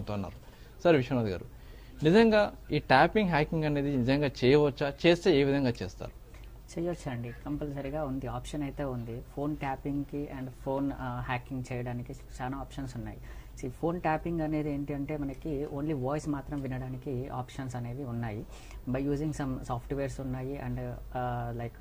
మనతో ఉన్నారు సార్ విశ్వనాథ్ గారు నిజంగా ఈ ట్యాపింగ్ హ్యాకింగ్ అనేది నిజంగా చేయవచ్చా చేస్తే ఏ విధంగా చేస్తారు చేయొచ్చు అండి కంపల్సరీగా ఉంది ఆప్షన్ అయితే ఉంది ఫోన్ ట్యాపింగ్కి అండ్ ఫోన్ హ్యాకింగ్ చేయడానికి చాలా ఆప్షన్స్ ఉన్నాయి సి ఫోన్ ట్యాపింగ్ అనేది ఏంటి అంటే మనకి ఓన్లీ వాయిస్ మాత్రం వినడానికి ఆప్షన్స్ అనేవి ఉన్నాయి బై యూజింగ్ సమ్ సాఫ్ట్వేర్స్ ఉన్నాయి అండ్ లైక్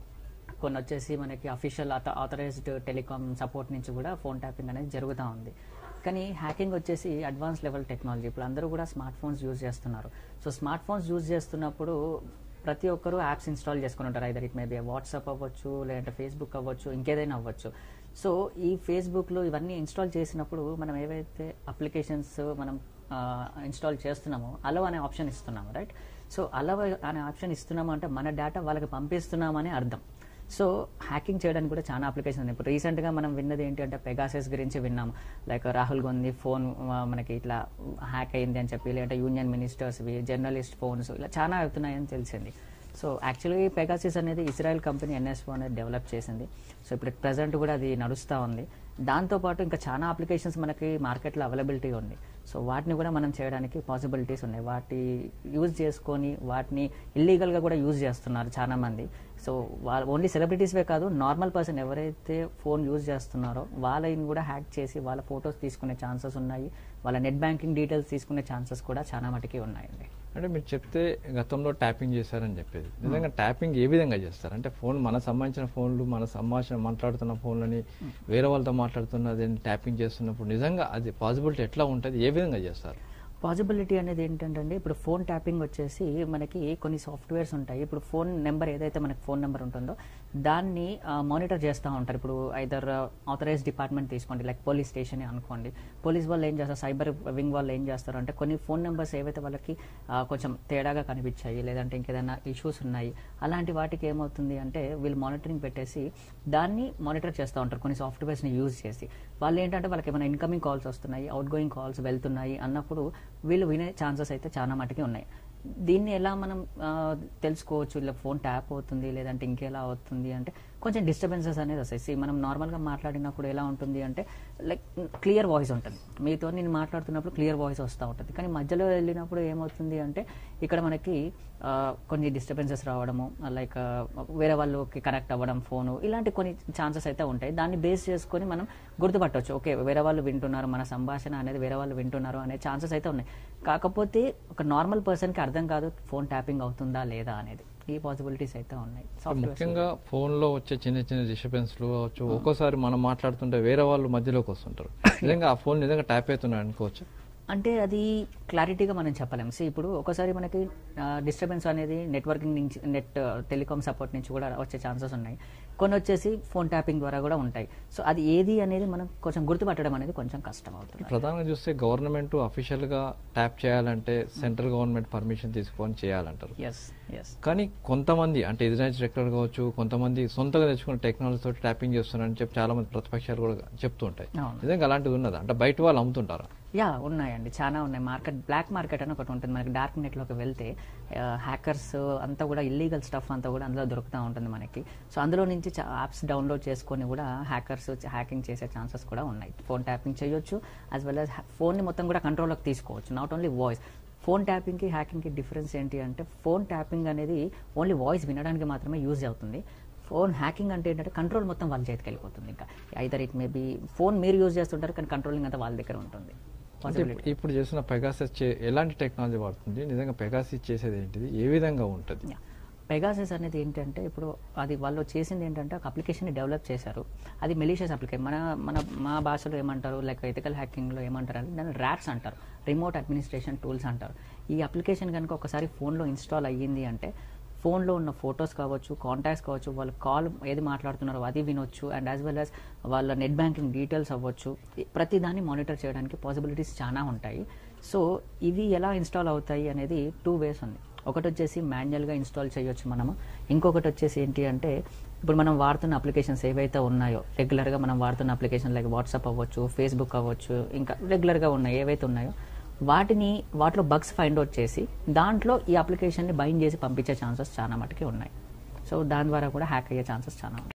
కొన్ని వచ్చేసి మనకి అఫీషియల్ ఆథరైజ్డ్ టెలికామ్ సపోర్ట్ నుంచి కూడా ఫోన్ ట్యాపింగ్ అనేది జరుగుతూ ఉంది కానీ హ్యాకింగ్ వచ్చేసి అడ్వాన్స్ లెవెల్ టెక్నాలజీ ఇప్పుడు అందరూ కూడా స్మార్ట్ ఫోన్స్ యూజ్ చేస్తున్నారు సో స్మార్ట్ ఫోన్స్ యూజ్ చేస్తున్నప్పుడు ప్రతి ఒక్కరూ యాప్స్ ఇన్స్టాల్ చేసుకుని ఉంటారు ఐదర్ ఇట్ మేబీ వాట్సాప్ అవ్వచ్చు లేదంటే ఫేస్బుక్ అవ్వచ్చు ఇంకేదైనా అవ్వచ్చు సో ఈ ఫేస్బుక్లో ఇవన్నీ ఇన్స్టాల్ చేసినప్పుడు మనం ఏవైతే అప్లికేషన్స్ మనం ఇన్స్టాల్ చేస్తున్నామో అలవ్ అనే ఆప్షన్ ఇస్తున్నాము రైట్ సో అలవ్ అనే ఆప్షన్ ఇస్తున్నాము అంటే మన డేటా వాళ్ళకి పంపిస్తున్నామని అర్థం సో హ్యాకింగ్ చేయడానికి కూడా చాలా అప్లికేషన్ ఉన్నాయి ఇప్పుడు రీసెంట్గా మనం విన్నది ఏంటి అంటే పెగాసెస్ గురించి విన్నాం లైక్ రాహుల్ గాంధీ ఫోన్ మనకి ఇట్లా హ్యాక్ అయింది అని చెప్పి లేదంటే యూనియన్ మినిస్టర్స్వి జర్నలిస్ట్ ఫోన్స్ ఇలా చాలా అవుతున్నాయని తెలిసింది సో యాక్చువల్లీ పెగాసిస్ అనేది ఇజ్రాయెల్ కంపెనీ ఎన్ఎస్ఓ అనేది డెవలప్ చేసింది సో ఇప్పుడు ప్రజెంట్ కూడా అది నడుస్తూ ఉంది దాంతోపాటు ఇంకా చాలా అప్లికేషన్స్ మనకి మార్కెట్లో అవైలబిలిటీ ఉంది సో వాటిని కూడా మనం చేయడానికి పాసిబిలిటీస్ ఉన్నాయి వాటి యూజ్ చేసుకొని వాటిని ఇల్లీగల్గా కూడా యూజ్ చేస్తున్నారు చాలా మంది సో వాళ్ళ ఓన్లీ సెలబ్రిటీస్వే కాదు నార్మల్ పర్సన్ ఎవరైతే ఫోన్ యూజ్ చేస్తున్నారో వాళ్ళని కూడా హ్యాక్ చేసి వాళ్ళ ఫొటోస్ తీసుకునే ఛాన్సెస్ ఉన్నాయి వాళ్ళ నెట్ బ్యాంకింగ్ డీటెయిల్స్ తీసుకునే ఛాన్సెస్ కూడా చాలా మటుకి ఉన్నాయండి అంటే మీరు చెప్తే గతంలో ట్యాపింగ్ చేశారని చెప్పేది నిజంగా ట్యాపింగ్ ఏ విధంగా చేస్తారు అంటే ఫోన్ మన సంబంధించిన ఫోన్లు మన సంభాషణ మాట్లాడుతున్న ఫోన్లని వేరే వాళ్ళతో మాట్లాడుతున్నది ట్యాపింగ్ చేస్తున్నప్పుడు నిజంగా అది పాసిబిలిటీ ఎట్లా ఉంటుంది ఏ విధంగా చేస్తారు పాసిబిలిటీ అనేది ఏంటంటే ఇప్పుడు ఫోన్ ట్యాపింగ్ వచ్చేసి మనకి కొన్ని సాఫ్ట్వేర్స్ ఉంటాయి ఇప్పుడు ఫోన్ నెంబర్ ఏదైతే మనకి ఫోన్ నెంబర్ ఉంటుందో దాన్ని మానిటర్ చేస్తూ ఉంటారు ఇప్పుడు ఐదర్ ఆథరైజ్ డిపార్ట్మెంట్ తీసుకోండి లైక్ పోలీస్ స్టేషన్ అనుకోండి పోలీస్ వాళ్ళు ఏం చేస్తారు సైబర్ వింగ్ వాళ్ళు ఏం చేస్తారు అంటే కొన్ని ఫోన్ నెంబర్స్ ఏవైతే వాళ్ళకి ఆ, కొంచెం తేడాగా కనిపించాయి లేదంటే ఇంకేదైనా ఇష్యూస్ ఉన్నాయి అలాంటి వాటికి ఏమవుతుంది అంటే వీళ్ళు మానిటరింగ్ పెట్టేసి దాన్ని మానిటర్ చేస్తూ ఉంటారు కొన్ని సాఫ్ట్వేర్స్ని యూజ్ చేసి వాళ్ళు ఏంటంటే వాళ్ళకి ఏమైనా ఇన్కమింగ్ కాల్స్ వస్తున్నాయి అవుట్ గోయింగ్ కాల్స్ వెళ్తున్నాయి అన్నప్పుడు వీళ్ళు వినే ఛాన్సెస్ అయితే చాలా మటుకి ఉన్నాయి దీన్ని ఎలా మనం ఆ, తెలుసుకోవచ్చు ఇలా ఫోన్ ట్యాప్ అవుతుంది లేదంటే ఇంకెలా అవుతుంది అంటే కొంచెం డిస్టర్బెన్సెస్ అనేది వస్తాయి See, మనం నార్మల్గా మాట్లాడినప్పుడు ఎలా ఉంటుంది అంటే లైక్ క్లియర్ వాయిస్ ఉంటుంది మీతో నేను మాట్లాడుతున్నప్పుడు క్లియర్ వాయిస్ వస్తూ ఉంటుంది కానీ మధ్యలో వెళ్ళినప్పుడు ఏమవుతుంది అంటే ఇక్కడ మనకి ఆ, కొన్ని డిస్టర్బెన్సెస్ రావడము లైక్ వేరే వాళ్ళకి కనెక్ట్ అవ్వడం ఫోను ఇలాంటి కొన్ని ఛాన్సెస్ అయితే ఉంటాయి దాన్ని బేస్ చేసుకొని మనం గుర్తుపట్టవచ్చు ఓకే వేరే వాళ్ళు వింటున్నారు మన సంభాషణ అనేది వేరే వాళ్ళు వింటున్నారు అనే ఛాన్సెస్ అయితే ఉన్నాయి కాకపోతే ఒక నార్మల్ పర్సన్కి అర్థం కాదు ఫోన్ ట్యాపింగ్ అవుతుందా లేదా అనేది ఈ పాసిబిలిటీస్ అయితే ఉన్నాయి Softwares ముఖ్యంగా ఫోన్లో వచ్చే చిన్న చిన్న డిస్టర్బెన్స్లు కావచ్చు ఒక్కోసారి మనం మాట్లాడుతుంటే వేరే వాళ్ళు మధ్యలోకి వస్తుంటారు నిజంగా ఆ ఫోన్ నిజంగా ట్యాప్ అవుతున్నాడు అనుకోవచ్చు అంటే అది క్లారిటీగా మనం చెప్పలేము సో ఇప్పుడు ఒకసారి మనకి డిస్టర్బెన్స్ అనేది నెట్వర్కింగ్ నుంచి నెట్ టెలికామ్ సపోర్ట్ నుంచి కూడా వచ్చే ఛాన్సెస్ ఉన్నాయి కొన్ని వచ్చేసి ఫోన్ ట్యాపింగ్ ద్వారా కూడా ఉంటాయి సో అది ఏది అనేది మనం కొంచెం గుర్తుపట్టడం అనేది కొంచెం కష్టం అవుతుంది ప్రధానంగా చూస్తే గవర్నమెంట్ అఫీషియల్ గా ట్యాప్ చేయాలంటే సెంట్రల్ గవర్నమెంట్ పర్మిషన్ తీసుకొని చేయాలంటారు ఎస్ ఎస్ కానీ కొంతమంది అంటే ఇజ్రాయిల్ డైరెక్టర్ కావచ్చు కొంతమంది సొంతగా తెచ్చుకున్న టెక్నాలజీ తోటి ట్యాపింగ్ చేస్తున్నారని చెప్పి చాలా మంది ప్రతిపక్షాలు కూడా చెప్తూ ఉంటాయి అవును. నిజంగా అలాంటిది ఉన్నదా అంటే బయట వాళ్ళు అమ్ముతుంటారా యా ఉన్నాయండి చాలా ఉన్నాయి మార్కెట్ బ్లాక్ మార్కెట్ అని ఒకటి ఉంటుంది మనకి డార్క్ నెట్లోకి వెళ్తే హ్యాకర్స్ అంతా కూడా ఇల్లీగల్ స్టఫ్ అంతా కూడా అందులో దొరుకుతూ ఉంటుంది మనకి సో అందులో నుంచి యాప్స్ డౌన్లోడ్ చేసుకొని కూడా హ్యాకర్స్ హ్యాకింగ్ చేసే ఛాన్సెస్ కూడా ఉన్నాయి ఫోన్ ట్యాపింగ్ చేయొచ్చు యాజ్ వెల్ యాజ్ ఫోన్ని మొత్తం కూడా కంట్రోల్లోకి తీసుకోవచ్చు నాట్ ఓన్లీ వాయిస్ ఫోన్ ట్యాపింగ్కి హ్యాకింగ్కి డిఫరెన్స్ ఏంటి అంటే ఫోన్ ట్యాపింగ్ అనేది ఓన్లీ వాయిస్ వినడానికి మాత్రమే యూజ్ అవుతుంది ఫోన్ హ్యాకింగ్ అంటే ఏంటంటే కంట్రోల్ మొత్తం వాళ్ళ చేతికి వెళ్ళిపోతుంది ఇంకా ఐదర్ ఇట్ మేబీ ఫోన్ మీరు యూజ్ చేస్తుంటారు కానీ కంట్రోలింగ్ అంతా వాళ్ళ దగ్గర ఉంటుంది అంటే ఇప్పుడు- ఇప్పుడు చేసిన పెగాసెస్ చే ఎలాంటి టెక్నాలజీ వాడుతుంది నిజంగా పెగాసిస్ చేసేది ఏంటిది ఏ విధంగా ఉంటుంది పెగాసెస్ అనేది ఏంటంటే ఇప్పుడు అది వాళ్ళు చేసింది ఏంటంటే ఒక అప్లికేషన్ డెవలప్ చేశారు అది మెలీషియస్ అప్లికేషన్ మన మన మా భాషలో ఏమంటారు లైక్ ఎథికల్ హ్యాకింగ్లో ఏమంటారు అంటే దాన్ని ర్యాట్స్ అంటారు రిమోట్ అడ్మినిస్ట్రేషన్ టూల్స్ అంటారు ఈ అప్లికేషన్ కనుక ఒకసారి ఫోన్లో ఇన్స్టాల్ అయ్యింది అంటే ఫోన్లో ఉన్న ఫొటోస్ కావచ్చు కాంటాక్ట్స్ కావచ్చు వాళ్ళు కాల్ ఏది మాట్లాడుతున్నారో అది వినొచ్చు అండ్ యాజ్ వెల్ యాజ్ వాళ్ళ నెట్ బ్యాంకింగ్ డీటెయిల్స్ అవ్వచ్చు ప్రతి దాన్ని మానిటర్ చేయడానికి పాసిబిలిటీస్ చాలా ఉంటాయి సో ఇవి ఎలా ఇన్స్టాల్ అవుతాయి అనేది టూ వేస్ ఉంది ఒకటి వచ్చేసి మాన్యువల్గా ఇన్స్టాల్ చేయొచ్చు మనము ఇంకొకటి వచ్చేసి ఏంటి అంటే ఇప్పుడు మనం వాడుతున్న అప్లికేషన్స్ ఏవైతే ఉన్నాయో రెగ్యులర్గా మనం వాడుతున్న అప్లికేషన్ లైక్ వాట్సాప్ అవ్వచ్చు ఫేస్బుక్ అవ్వచ్చు ఇంకా రెగ్యులర్గా ఉన్నాయి ఏవైతే ఉన్నాయో వాటిని వాటిలో బగ్స్ ఫైండ్ అవుట్ చేసి దాంట్లో ఈ అప్లికేషన్ని బైండ్ చేసి పంపించే ఛాన్సెస్ చాలా మటుకి ఉన్నాయి సో దాని ద్వారా కూడా హ్యాక్ అయ్యే ఛాన్సెస్ చాలా ఉంటాయి